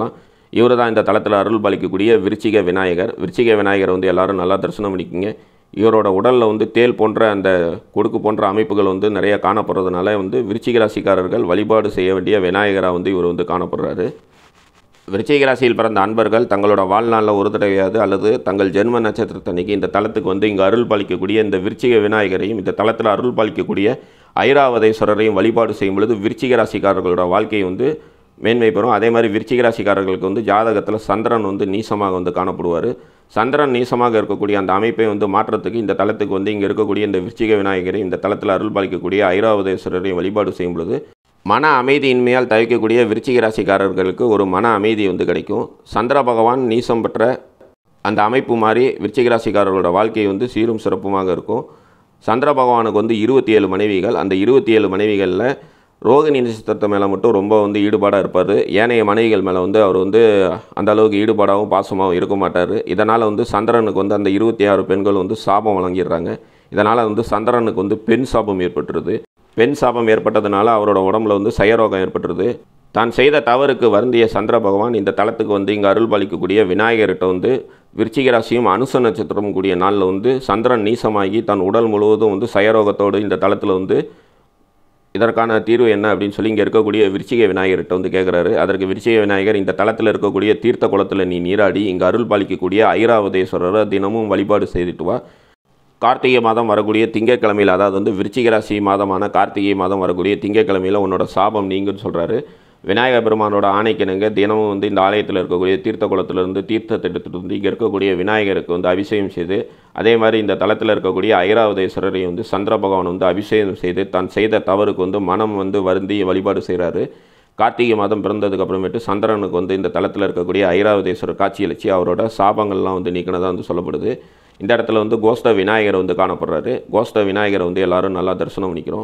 இவர் தான் இந்த தளத்தில் அருள் பாலிக்கக்கூடிய விருச்சிக விநாயகர் விருச்சிக விநாயகர் வந்து எல்லாரும் நல்லா தரிசனம் பண்ணிக்கோங்க இவரோட உடலில் வந்து தேல் போன்ற அந்த கொடுக்கு போன்ற அமைப்புகள் வந்து நிறைய காணப்படுறதுனால வந்து விருச்சிக ராசிக்காரர்கள் வழிபாடு செய்ய வேண்டிய விநாயகராக வந்து இவர் வந்து காணப்படுறாரு விருச்சிக ராசியில் பிறந்த அன்பர்கள் தங்களோட வாழ்நாளில் ஒரு தடவையாவது அல்லது தங்கள் ஜென்ம நட்சத்திரத்தன்னைக்கு இந்த தலத்துக்கு வந்து இங்கே அருள் பாலிக்கக்கூடிய இந்த விருச்சிக விநாயகரையும் இந்த தலத்தில் அருள் பாலிக்கக்கூடிய ஐராவதேஸ்வரரையும் வழிபாடு செய்யும் பொழுது விருச்சிக ராசிக்காரர்களோட வாழ்க்கை வந்து மேன்மை பெறும் அதே மாதிரி விருச்சிக ராசிக்காரர்களுக்கு வந்து ஜாதகத்தில் சந்திரன் வந்து நீசமாக வந்து காணப்படுவார் சந்திரன் நீசமாக இருக்கக்கூடிய அந்த அமைப்பை வந்து மாற்றத்துக்கு இந்த தலத்துக்கு வந்து இங்கே இருக்கக்கூடிய இந்த விருச்சிக விநாயகரை இந்த தலத்தில் அருள் பாலிக்கக்கூடிய ஐராவதேஸ்வரரையும் வழிபாடு செய்யும் பொழுது மன அமைதியின்மையால் தவிக்கக்கூடிய விருச்சிக ராசிக்காரர்களுக்கு ஒரு மன அமைதி வந்து கிடைக்கும் சந்திர பகவான் நீசம் பெற்ற அந்த அமைப்பு மாதிரி விருச்சிக ராசிக்காரர்களோட வாழ்க்கை வந்து சீரும் சிறப்புமாக இருக்கும் சந்திர பகவானுக்கு வந்து இருபத்தி ஏழு மனைவிகள் அந்த இருபத்தி ஏழு மனைவிகளில் ரோகிணி நட்சத்திரத்தை மேலே மட்டும் ரொம்ப வந்து ஈடுபாடாக இருப்பார் ஏனைய மனைவிகள் மேலே வந்து அவர் வந்து அந்த அளவுக்கு ஈடுபாடாகவும் பாசமாகவும் இருக்க மாட்டார் இதனால் வந்து சந்திரனுக்கு வந்து அந்த இருபத்தி ஆறு பெண்கள் வந்து சாபம் வழங்கிடுறாங்க இதனால் வந்து சந்திரனுக்கு வந்து பெண் சாபம் ஏற்பட்டுருது பெண் சாபம் ஏற்பட்டதுனால அவரோட உடம்புல வந்து சயரோகம் ஏற்பட்டுருது தான் செய்த தவறுக்கு வருந்திய சந்திர பகவான் இந்த தலத்துக்கு வந்து இங்கே அருள் பாலிக்கக்கூடிய விநாயகர்கிட்ட வந்து விருச்சிக ராசியும் அனுச நட்சத்திரம் கூடிய நாளில் வந்து சந்திரன் நீசமாகி தன் உடல் முழுவதும் வந்து சயரோகத்தோடு இந்த தலத்தில் வந்து இதற்கான தீர்வு என்ன அப்படின்னு சொல்லி இங்கே இருக்கக்கூடிய விருச்சிக விநாயகர்கிட்ட வந்து கேட்குறாரு அதற்கு விருச்சிக விநாயகர் இந்த தலத்தில் இருக்கக்கூடிய தீர்த்த குளத்தில் நீ நீராடி இங்கே அருள் பாலிக்கக்கூடிய ஐராவதேஸ்வரரை தினமும் வழிபாடு செய்துட்டு வா கார்த்திகை மாதம் வரக்கூடிய திங்கட்கிழமையில் அதாவது வந்து விருச்சிக ராசி மாதமான கார்த்திகை மாதம் வரக்கூடிய திங்கட்கிழமையில் உன்னோட சாபம் நீங்குன்னு சொல்கிறாரு விநாயக பெருமானோட ஆணைக்கிணங்க தினமும் வந்து இந்த ஆலயத்தில் இருக்கக்கூடிய தீர்த்த குளத்திலிருந்து தீர்த்தத்தை எடுத்துகிட்டு வந்து இங்கே இருக்கக்கூடிய விநாயகருக்கு வந்து அபிஷேகம் செய்து அதே மாதிரி இந்த தலத்தில் இருக்கக்கூடிய ஐராவதேஸ்வரரை வந்து சந்திர பகவான் வந்து அபிஷேகம் செய்து தான் செய்த தவறுக்கு வந்து மனம் வந்து வருந்தி வழிபாடு செய்கிறாரு கார்த்திகை மாதம் பிறந்ததுக்கு அப்புறமேட்டு சந்திரனுக்கு வந்து இந்த தலத்தில் இருக்கக்கூடிய ஐராவதேஸ்வரர் காட்சியளிச்சு அவரோட சாபங்கள்லாம் வந்து நீக்கினதாக வந்து சொல்லப்படுது இந்த இடத்துல வந்து கோஷ்ட விநாயகர் வந்து காணப்படுறாரு கோஷ்ட விநாயகரை வந்து எல்லாரும் நல்லா தரிசனம் பண்ணிக்கிறோம்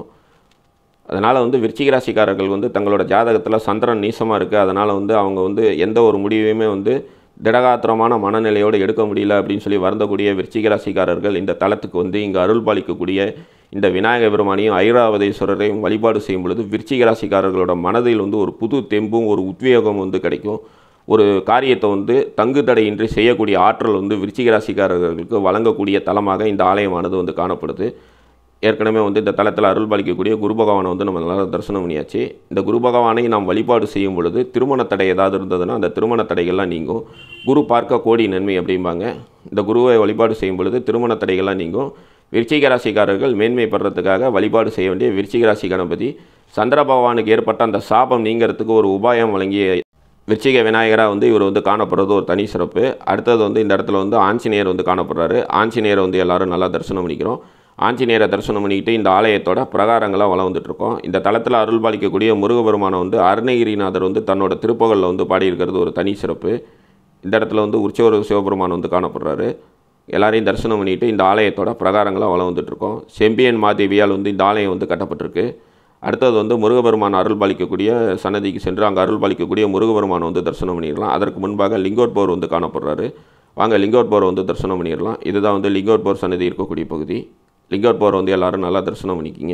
அதனால் வந்து விருச்சிக ராசிக்காரர்கள் வந்து தங்களோட ஜாதகத்தில் சந்திரன் நீசமாக இருக்குது அதனால் வந்து அவங்க வந்து எந்த ஒரு முடிவையுமே வந்து திடகாத்திரமான மனநிலையோடு எடுக்க முடியல அப்படின்னு சொல்லி வருந்தக்கூடிய விருச்சிக ராசிக்காரர்கள் இந்த தலத்துக்கு வந்து இங்கே அருள் பாலிக்கக்கூடிய இந்த விநாயக பெருமானையும் ஐராவதேஸ்வரரையும் வழிபாடு செய்யும் பொழுது விருச்சிக ராசிக்காரர்களோட மனதில் வந்து ஒரு புது தெம்பும் ஒரு உத்வேகம் வந்து கிடைக்கும் ஒரு காரியத்தை வந்து தங்கு தடையின்றி செய்யக்கூடிய ஆற்றல் வந்து விருச்சிக ராசிக்காரர்களுக்கு வழங்கக்கூடிய தலமாக இந்த ஆலயமானது வந்து காணப்படுது ஏற்கனவே வந்து இந்த தலத்தில் அருள் பாலிக்கக்கூடிய குரு பகவானை வந்து நம்ம நல்லா தரிசனம் பண்ணியாச்சு இந்த குரு பகவானை நாம் வழிபாடு செய்யும் பொழுது திருமண தடை ஏதாவது இருந்ததுன்னா அந்த திருமண தடைகள்லாம் நீங்கும் குரு பார்க்க கோடி நன்மை அப்படிம்பாங்க இந்த குருவை வழிபாடு செய்யும் பொழுது திருமண தடைகள்லாம் நீங்கும் விருச்சிக ராசிக்காரர்கள் மேன்மை பெறத்துக்காக வழிபாடு செய்ய வேண்டிய விருச்சிக ராசி கணபதி சந்திர பகவானுக்கு ஏற்பட்ட அந்த சாபம் நீங்கிறதுக்கு ஒரு உபாயம் வழங்கிய விருச்சிக விநாயகராக வந்து இவர் வந்து காணப்படுறது ஒரு தனி சிறப்பு அடுத்தது வந்து இந்த இடத்துல வந்து ஆஞ்சநேயர் வந்து காணப்படுறாரு ஆஞ்சநேயரை வந்து எல்லாரும் நல்லா தரிசனம் பண்ணிக்கிறோம் ஆஞ்சநேயரை தரிசனம் பண்ணிக்கிட்டு இந்த ஆலயத்தோட பிரகாரங்களாக வளம் வந்துட்டுருக்கோம் இந்த தலத்தில் அருள் பாலிக்கக்கூடிய முருகபெருமானை வந்து அருணகிரிநாதர் வந்து தன்னோட திருப்புகழில் வந்து பாடியிருக்கிறது ஒரு தனி சிறப்பு இந்த இடத்துல வந்து உற்சவர் சிவபெருமான் வந்து காணப்படுறாரு எல்லாரையும் தரிசனம் பண்ணிட்டு இந்த ஆலயத்தோட பிரகாரங்களாக வளம் வந்துட்டுருக்கோம் செம்பியன் மாதேவியால் வந்து இந்த ஆலயம் வந்து கட்டப்பட்டிருக்கு அடுத்தது வந்து முருகபெருமான் அருள் பாலிக்கக்கூடிய சன்னதிக்கு சென்று அங்கே அருள் பாலிக்கக்கூடிய முருகபெருமானை வந்து தரிசனம் பண்ணிடலாம் அதற்கு முன்பாக லிங்கோட்போர் வந்து காணப்படுறாரு வாங்க லிங்கோட்போர் வந்து தரிசனம் பண்ணிடலாம் இதுதான் வந்து லிங்கோட்போர் சன்னதி இருக்கக்கூடிய பகுதி லிங்கோட்போர் வந்து எல்லாரும் நல்லா தரிசனம் பண்ணிக்கிங்க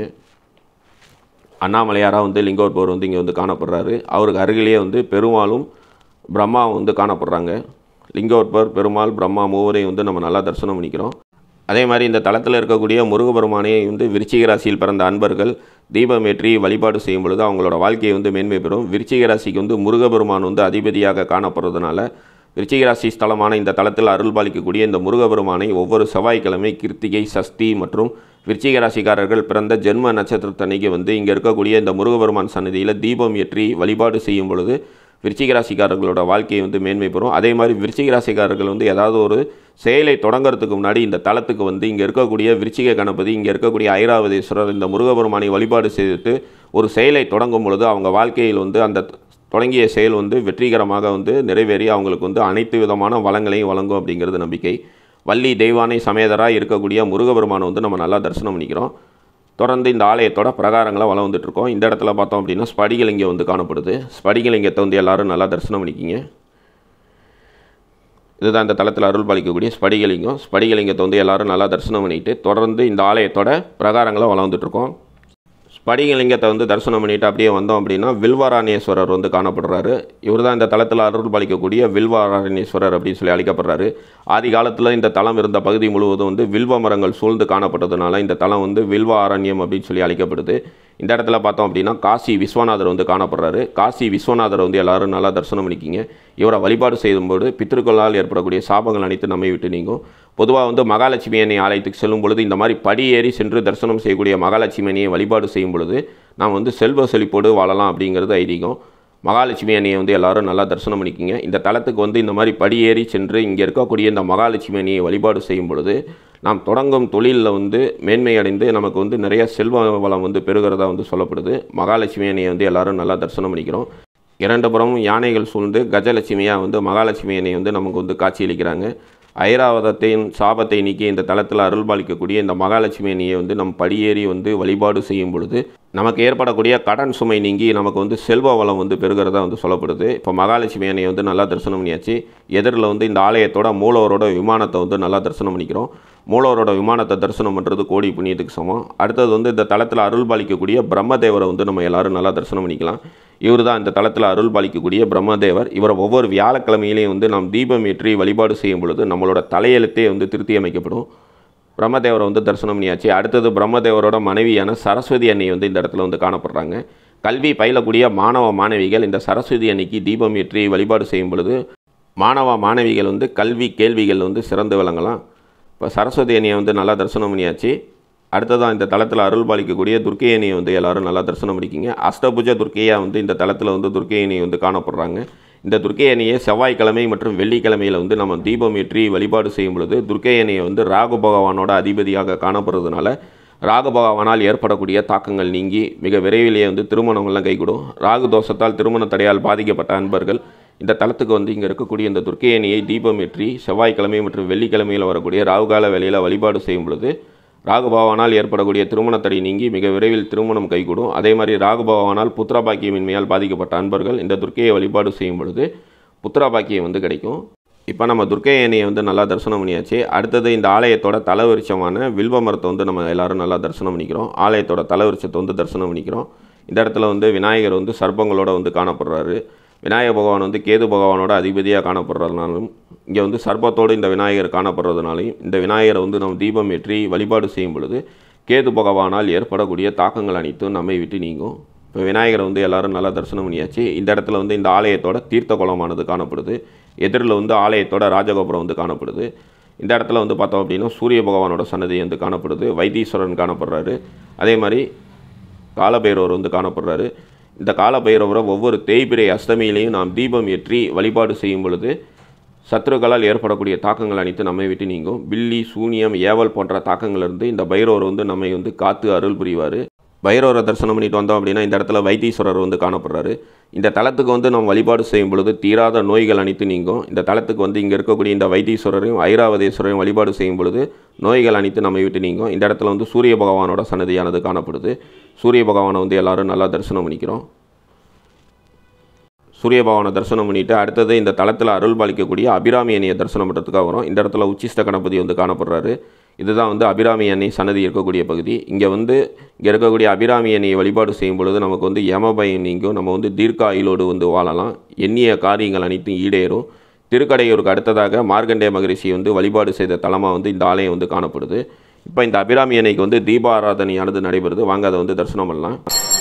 அண்ணாமலையாராக வந்து லிங்கோட்போர் வந்து இங்கே வந்து காணப்படுறாரு அவருக்கு அருகிலேயே வந்து பெருமாளும் பிரம்மாவும் வந்து காணப்படுறாங்க லிங்கோட்பர் பெருமாள் பிரம்மா மூவரையும் வந்து நம்ம நல்லா தரிசனம் பண்ணிக்கிறோம் அதே மாதிரி இந்த தளத்தில் இருக்கக்கூடிய முருகபெருமானை வந்து விருச்சிக ராசியில் பிறந்த அன்பர்கள் தீபம் ஏற்றி வழிபாடு செய்யும் பொழுது அவங்களோட வாழ்க்கையை வந்து மேன்மை பெறும் விருச்சிக ராசிக்கு வந்து முருகபெருமான் வந்து அதிபதியாக காணப்படுறதுனால விருச்சிக ராசி ஸ்தலமான இந்த தலத்தில் அருள் பாலிக்கக்கூடிய இந்த முருகபெருமானை ஒவ்வொரு செவ்வாய்க்கிழமை கிருத்திகை சஷ்டி மற்றும் விருச்சிக ராசிக்காரர்கள் பிறந்த ஜென்ம நட்சத்திரத்தன்னைக்கு வந்து இங்கே இருக்கக்கூடிய இந்த முருகபெருமான் சன்னதியில் தீபம் ஏற்றி வழிபாடு செய்யும் பொழுது விருச்சிக ராசிக்காரர்களோட வாழ்க்கையை வந்து மேன்மை பெறும் அதே மாதிரி விருச்சிக ராசிக்காரர்கள் வந்து ஏதாவது ஒரு செயலை தொடங்குறதுக்கு முன்னாடி இந்த தலத்துக்கு வந்து இங்கே இருக்கக்கூடிய விருச்சிக கணபதி இங்கே இருக்கக்கூடிய ஐராவதீஸ்வரர் இந்த முருகபெருமானை வழிபாடு செய்துட்டு ஒரு செயலை தொடங்கும் பொழுது அவங்க வாழ்க்கையில் வந்து அந்த தொடங்கிய செயல் வந்து வெற்றிகரமாக வந்து நிறைவேறி அவங்களுக்கு வந்து அனைத்து விதமான வளங்களையும் வழங்கும் அப்படிங்கிறது நம்பிக்கை வள்ளி தெய்வானை சமேதராக இருக்கக்கூடிய முருகபெருமானை வந்து நம்ம நல்லா தரிசனம் பண்ணிக்கிறோம் தொடர்ந்து இந்த ஆலயத்தோட பிரகாரங்களாக வளம் வந்துட்டுருக்கோம் இந்த இடத்துல பார்த்தோம் அப்படின்னா ஸ்படிகலிங்கம் வந்து காணப்படுது ஸ்படிகலிங்கத்தை வந்து எல்லாரும் நல்லா தரிசனம் பண்ணிக்கிங்க இதுதான் இந்த தளத்தில் அருள் பாலிக்கக்கூடிய ஸ்படிகலிங்கம் ஸ்படிகலிங்கத்தை வந்து எல்லாரும் நல்லா தரிசனம் பண்ணிட்டு தொடர்ந்து இந்த ஆலயத்தோட பிரகாரங்களாக வளம் வந்துட்டுருக்கோம் படிகலிங்கத்தை வந்து தரிசனம் பண்ணிட்டு அப்படியே வந்தோம் அப்படின்னா வில்வாராணேஸ்வரர் வந்து காணப்படுறாரு இவர் தான் இந்த தலத்தில் அருள் பாலிக்கக்கூடிய வில்வாராணேஸ்வரர் அப்படின்னு சொல்லி அழைக்கப்படுறாரு ஆதி காலத்தில் இந்த தலம் இருந்த பகுதி முழுவதும் வந்து வில்வ மரங்கள் சூழ்ந்து காணப்பட்டதுனால இந்த தலம் வந்து வில்வ அரண்யம் அப்படின்னு சொல்லி அழைக்கப்படுது இந்த இடத்துல பார்த்தோம் அப்படின்னா காசி விஸ்வநாதர் வந்து காணப்படுறாரு காசி விஸ்வநாதரை வந்து எல்லாரும் நல்லா தரிசனம் பண்ணிக்கிங்க இவரை வழிபாடு செய்யும்போது பித்திருக்களால் ஏற்படக்கூடிய சாபங்கள் அனைத்து நம்மை விட்டு நீங்கும் பொதுவாக வந்து மகாலட்சுமி அன்னை ஆலயத்துக்கு செல்லும் பொழுது இந்த மாதிரி படி ஏறி சென்று தரிசனம் செய்யக்கூடிய மகாலட்சுமி அன்னையை வழிபாடு செய்யும் பொழுது நாம் வந்து செல்வ செழிப்போடு வாழலாம் அப்படிங்கிறது ஐதீகம் மகாலட்சுமி அன்னையை வந்து எல்லாரும் நல்லா தரிசனம் பண்ணிக்கிங்க இந்த தலத்துக்கு வந்து இந்த மாதிரி படியேறி சென்று இங்கே இருக்கக்கூடிய இந்த மகாலட்சுமி அன்னையை வழிபாடு செய்யும் பொழுது நாம் தொடங்கும் தொழிலில் வந்து மேன்மை அடைந்து நமக்கு வந்து நிறைய செல்வ வளம் வந்து பெறுகிறதா வந்து சொல்லப்படுது மகாலட்சுமி அன்னையை வந்து எல்லாரும் நல்லா தரிசனம் பண்ணிக்கிறோம் இரண்டு புறமும் யானைகள் சூழ்ந்து கஜலட்சுமியாக வந்து மகாலட்சுமி அன்னை வந்து நமக்கு வந்து காட்சியளிக்கிறாங்க ஐராவதத்தையும் சாபத்தை நீக்கி இந்த தலத்தில் அருள்பாலிக்கக்கூடிய இந்த மகாலட்சுமி அன்னையை வந்து நம் படியேறி வந்து வழிபாடு செய்யும் பொழுது நமக்கு ஏற்படக்கூடிய கடன் சுமை நீங்கி நமக்கு வந்து செல்வ வளம் வந்து பெறுகிறதா வந்து சொல்லப்படுது இப்போ மகாலட்சுமி அன்னையை வந்து நல்லா தரிசனம் பண்ணியாச்சு எதிரில் வந்து இந்த ஆலயத்தோட மூலவரோட விமானத்தை வந்து நல்லா தரிசனம் பண்ணிக்கிறோம் மூலவரோட விமானத்தை தரிசனம் பண்ணுறது கோடி புண்ணியத்துக்கு சமம் அடுத்தது வந்து இந்த தலத்தில் அருள் பாலிக்கக்கூடிய பிரம்மதேவரை வந்து நம்ம எல்லாரும் நல்லா தரிசனம் பண்ணிக்கலாம் இவர் தான் இந்த தலத்தில் அருள் பாலிக்கக்கூடிய பிரம்மதேவர் இவரை ஒவ்வொரு வியாழக்கிழமையிலையும் வந்து நாம் தீபம் ஏற்றி வழிபாடு செய்யும் பொழுது நம்மளோட தலையெழுத்தே வந்து திருத்தி அமைக்கப்படும் பிரம்மதேவரை வந்து தரிசனம் பண்ணியாச்சு அடுத்தது பிரம்மதேவரோட மனைவியான சரஸ்வதி அன்னை வந்து இந்த இடத்துல வந்து காணப்படுறாங்க கல்வி பயிலக்கூடிய மாணவ மாணவிகள் இந்த சரஸ்வதி அன்னைக்கு தீபம் ஏற்றி வழிபாடு செய்யும் பொழுது மாணவ மாணவிகள் வந்து கல்வி கேள்விகள் வந்து சிறந்து விளங்கலாம் இப்போ சரஸ்வதி அணியை வந்து நல்லா தரிசனம் பண்ணியாச்சு அடுத்ததான் இந்த தளத்தில் அருள் பாலிக்கக்கூடிய துர்க்கை அணியை வந்து எல்லாரும் நல்லா தரிசனம் பண்ணிக்கிங்க அஷ்டபுஜ துர்க்கையாக வந்து இந்த தளத்தில் வந்து துர்க்கை அணி வந்து காணப்படுறாங்க இந்த துர்க்கை அணியை செவ்வாய்க்கிழமை மற்றும் வெள்ளிக்கிழமையில் வந்து நம்ம தீபம் ஏற்றி வழிபாடு செய்யும் பொழுது துர்க்கை அணியை வந்து ராகு பகவானோட அதிபதியாக காணப்படுறதுனால ராகு பகவானால் ஏற்படக்கூடிய தாக்கங்கள் நீங்கி மிக விரைவிலேயே வந்து திருமணங்கள்லாம் கைகூடும் ராகு தோஷத்தால் திருமண தடையால் பாதிக்கப்பட்ட அன்பர்கள் இந்த தலத்துக்கு வந்து இங்கே இருக்கக்கூடிய இந்த துர்க்கை அணியை தீபம் ஏற்றி செவ்வாய்க்கிழமை மற்றும் வெள்ளிக்கிழமையில் வரக்கூடிய ராகுகால வேளையில் வழிபாடு செய்யும் பொழுது ராகு பகவானால் ஏற்படக்கூடிய திருமண தடை நீங்கி மிக விரைவில் திருமணம் கைகூடும் அதே மாதிரி ராகு பகவானால் புத்திர பாக்கியமின்மையால் பாதிக்கப்பட்ட அன்பர்கள் இந்த துர்க்கையை வழிபாடு செய்யும் பொழுது புத்திர பாக்கியம் வந்து கிடைக்கும் இப்போ நம்ம துர்க்கை அணியை வந்து நல்லா தரிசனம் பண்ணியாச்சு அடுத்தது இந்த ஆலயத்தோட தலவிருச்சமான வில்வ மரத்தை வந்து நம்ம எல்லாரும் நல்லா தரிசனம் பண்ணிக்கிறோம் ஆலயத்தோட தலவிருச்சத்தை வந்து தரிசனம் பண்ணிக்கிறோம் இந்த இடத்துல வந்து விநாயகர் வந்து சர்ப்பங்களோட வந்து காணப்படுறாரு விநாயக பகவான் வந்து கேது பகவானோட அதிபதியாக காணப்படுறதுனாலும் இங்கே வந்து சர்ப்பத்தோடு இந்த விநாயகர் காணப்படுறதுனாலையும் இந்த விநாயகரை வந்து நம்ம தீபம் ஏற்றி வழிபாடு செய்யும் பொழுது கேது பகவானால் ஏற்படக்கூடிய தாக்கங்கள் அனைத்தும் நம்மை விட்டு நீங்கும் இப்போ விநாயகரை வந்து எல்லாரும் நல்லா தரிசனம் பண்ணியாச்சு இந்த இடத்துல வந்து இந்த ஆலயத்தோட தீர்த்த குளமானது காணப்படுது எதிரில் வந்து ஆலயத்தோட ராஜகோபுரம் வந்து காணப்படுது இந்த இடத்துல வந்து பார்த்தோம் அப்படின்னா சூரிய பகவானோட சன்னதி வந்து காணப்படுது வைத்தீஸ்வரன் காணப்படுறாரு அதே மாதிரி காலபைரவர் வந்து காணப்படுறாரு இந்த காலபைரவரை ஒவ்வொரு தேய்பிரை அஷ்டமியிலையும் நாம் தீபம் ஏற்றி வழிபாடு செய்யும் பொழுது சத்துருக்களால் ஏற்படக்கூடிய தாக்கங்கள் அனைத்து நம்மை விட்டு நீங்கும் பில்லி சூனியம் ஏவல் போன்ற தாக்கங்கள்லேருந்து இந்த பைரவர் வந்து நம்மை வந்து காத்து அருள் புரிவார் பைரவரை தரிசனம் பண்ணிட்டு வந்தோம் அப்படின்னா இந்த இடத்துல வைத்தீஸ்வரர் வந்து காணப்படுறாரு இந்த தலத்துக்கு வந்து நம்ம வழிபாடு செய்யும் பொழுது தீராத நோய்கள் அனைத்து நீங்கும் இந்த தலத்துக்கு வந்து இங்கே இருக்கக்கூடிய இந்த வைத்தீஸ்வரரையும் ஐராவதேஸ்வரரையும் வழிபாடு செய்யும் பொழுது நோய்கள் அனைத்து நம்மை விட்டு நீங்கும் இந்த இடத்துல வந்து சூரிய பகவானோட சன்னதியானது காணப்படுது சூரிய பகவானை வந்து எல்லாரும் நல்லா தரிசனம் பண்ணிக்கிறோம் சூரிய பகவானை தரிசனம் பண்ணிட்டு அடுத்தது இந்த தலத்தில் அருள் பாலிக்கக்கூடிய அபிராமி அணியை தரிசனம் பண்ணுறதுக்காக வரும் இந்த இடத்துல உச்சிஷ்ட கணபதி வந்து காணப்படுறாரு இதுதான் வந்து அபிராமி அணி சன்னதி இருக்கக்கூடிய பகுதி இங்கே வந்து இங்கே இருக்கக்கூடிய அபிராமி அணியை வழிபாடு செய்யும் பொழுது நமக்கு வந்து யமபயம் நீங்கும் நம்ம வந்து தீர்க்காயுளோடு வந்து வாழலாம் எண்ணிய காரியங்கள் அனைத்தும் ஈடேறும் திருக்கடையூருக்கு அடுத்ததாக மார்க்கண்டேய மகரிஷி வந்து வழிபாடு செய்த தலமாக வந்து இந்த ஆலயம் வந்து காணப்படுது இப்போ இந்த அபிராமி அன்னைக்கு வந்து தீப ஆராதனையானது நடைபெறுது வாங்க அதை வந்து தரிசனம் பண்ணலாம்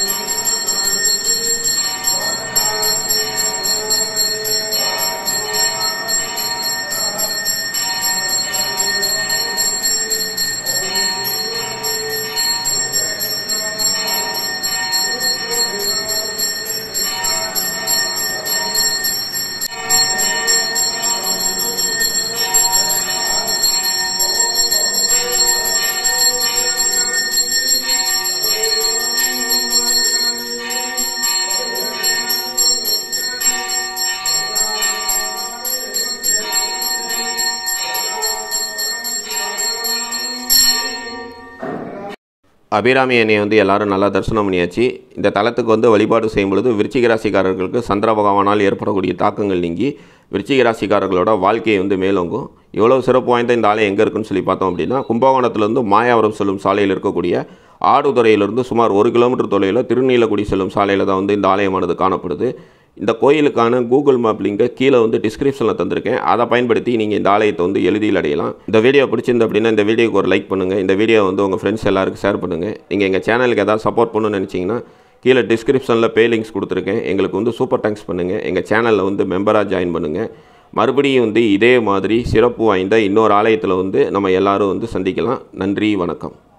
அபிராமி அன்னையை வந்து எல்லாரும் நல்லா தரிசனம் பண்ணியாச்சு இந்த தலத்துக்கு வந்து வழிபாடு செய்யும் பொழுது விருச்சிக ராசிக்காரர்களுக்கு சந்திர பகவானால் ஏற்படக்கூடிய தாக்கங்கள் நீங்கி விருச்சிக ராசிக்காரர்களோட வாழ்க்கையை வந்து மேலோங்கும் இவ்வளோ சிறப்பு வாய்ந்த இந்த ஆலயம் எங்கே இருக்குன்னு சொல்லி பார்த்தோம் அப்படின்னா கும்பகோணத்துலேருந்து மாயாவரம் செல்லும் சாலையில் இருக்கக்கூடிய ஆடுதுறையிலிருந்து சுமார் ஒரு கிலோமீட்டர் தொலைவில் திருநீலக்குடி செல்லும் சாலையில் தான் வந்து இந்த ஆலயமானது காணப்படுது இந்த கோயிலுக்கான கூகுள் மேப் லிங்கை கீழே வந்து டிஸ்கிரிப்ஷனில் தந்திருக்கேன் அதை பயன்படுத்தி நீங்கள் இந்த ஆலயத்தை வந்து எளிதில் அடையலாம் இந்த வீடியோ பிடிச்சிருந்து அப்படின்னா இந்த வீடியோக்கு ஒரு லைக் பண்ணுங்கள் இந்த வீடியோ வந்து உங்கள் ஃப்ரெண்ட்ஸ் எல்லாருக்கும் ஷேர் பண்ணுங்கள் நீங்கள் எங்கள் சேனலுக்கு ஏதாவது சப்போர்ட் பண்ணணும்னு நினச்சிங்கன்னா கீழே டிஸ்கிரிப்ஷனில் பே லிங்க்ஸ் கொடுத்துருக்கேன் எங்களுக்கு வந்து சூப்பர் தேங்க்ஸ் பண்ணுங்கள் எங்கள் சேனலில் வந்து மெம்பராக ஜாயின் பண்ணுங்கள் மறுபடியும் வந்து இதே மாதிரி சிறப்பு வாய்ந்த இன்னொரு ஆலயத்தில் வந்து நம்ம எல்லாரும் வந்து சந்திக்கலாம் நன்றி வணக்கம்